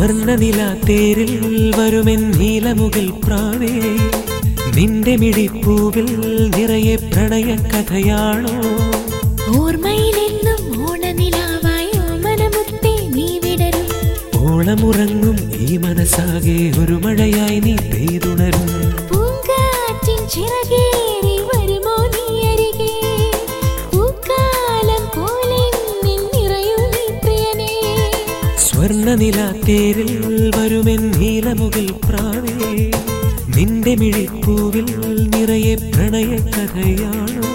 സ്വർണ്ണനില തേരിൽ വരുമെൻ നീലമുകിൽ പ്രാവേ നിന്റെ മിഴിപ്പൂവിൽ നിറയെ പ്രണയ കഥയാണോ ഓർമ്മയിലെന്നും ഓണനിലാവായി ഓമനമുത്തേ നീ വിടരും ഓളമുറങ്ങും ഈ മനസ്സാകെ ഒരു മഴയായി നീ പെയ്തുണരും പൂങ്കാറ്റിൻ ചിറകേറി വരുമോ നീ അരികെ പൂക്കാലം പോലെ നിൻ നിറയൂ നീ പ്രിയനേ സ്വർണ്ണനില തേരിൽ വരുമെൻ നീലമുകിൽ പ്രാവേ നിന്റെ മിഴിപ്പൂവിൽ നിറയെ പ്രണയ കഥയാണോ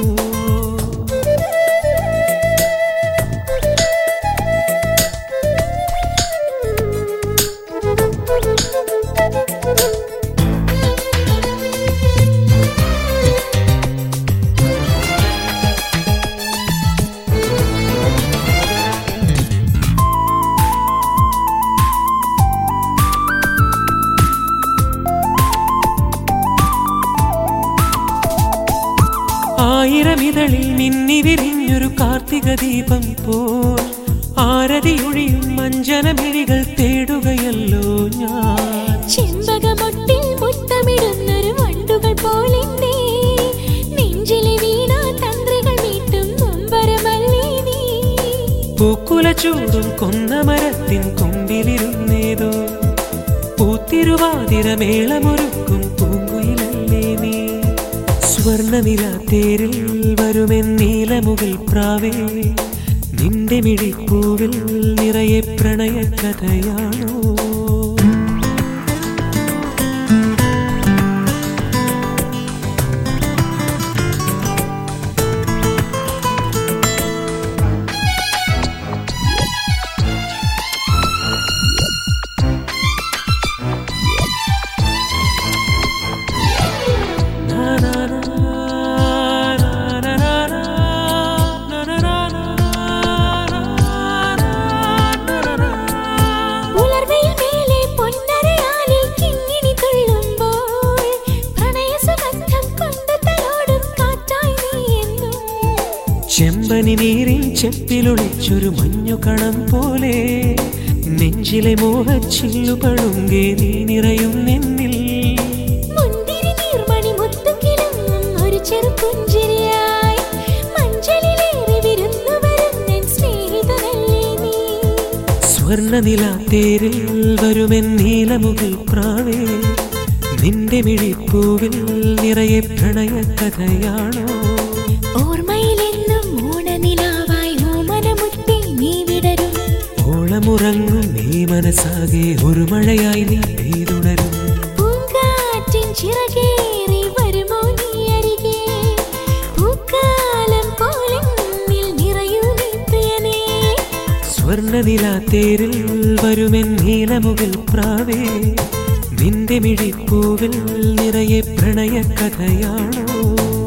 ആയിരമിതളിൽ മിന്നി വിരിഞ്ഞൊരു കാർത്തിക ദീപം പോൽ ആരതിയൊഴിയും മഞ്ജനമിഴികൾ തേടുകയല്ലോ ഞാൻ ചെമ്പകമൊട്ടിൽ മുത്തമിടുന്നൊരു വണ്ടുകൾ പോലെന്തേ നെഞ്ചിലെ വീണ തന്ത്രികൾ മീട്ടും നൊമ്പരമല്ലേ നീ പൂക്കുല ചൂടും കൊന്നമരത്തിൻ കൊമ്പിലിരുന്നേതോ പൂത്തിരുവാതിര മേളമൊരുക്കും പൂങ്കുയിലല്ലേ നീ സ്വർണ്ണനില തേരിൽ വരുമെൻ നീലമുകിൽ പ്രാവേ നിന്റെ മിഴിപ്പൂവിൽ നിറയെ പ്രണയ കഥയാണോ ഉലർവയിൽ മേലെ പൊന്നരയാലിൽ കിങ്ങിണി തുള്ളുമ്പോൾ പ്രണയസുഗന്ധം കൊണ്ട് തലോടും കാറ്റായി നീ എന്നും ചെമ്പനി നീരിൻ ചെപ്പിലൊളിച്ചൊരു മഞ്ഞു കണം പോലെ നെഞ്ചിലെ മോഹച്ചില്ലു പഴുങ്കേ നീ നിറയും നിന്നിൽ മുന്തിരി നീർമണി മുത്തുകിലും ഒരു ചെറു പുഞ്ചിരിയായി മഞ്ചലിലേറി വിരുന്നു വരുന്നൻ സ്നേഹിതനല്ലേ നീ സ്വർണ്ണനില തേരിൽ വരുമെൻ നീലമുകിൽ പ്രാവേ നിന്റെ മിഴിപ്പൂവിൽ നിറയെ പ്രണയ കഥയാണോ ഓർമ്മയിലെന്നും ഓണനിലാവായി ഓമനമുത്തി നീ വിടരും ഓളമുറങ്ങും നീ മനസ്സാകെ ഒരു മഴയായി നീ പെയ്തുണരും പൂങ്കാറ്റിൻ ചിറകേറി വരുമോ നീ അരികെ പൂക്കാലം പോലെ നിന്നിൽ നിറയൂ നീ പ്രിയനേ സ്വർണ്ണനില തേരിൽ വരുമെൻ നീലമുകിൽ പ്രാവേ നിന്റെ മിഴിപ്പൂവിൽ നിറയെ പ്രണയ കഥയാണോ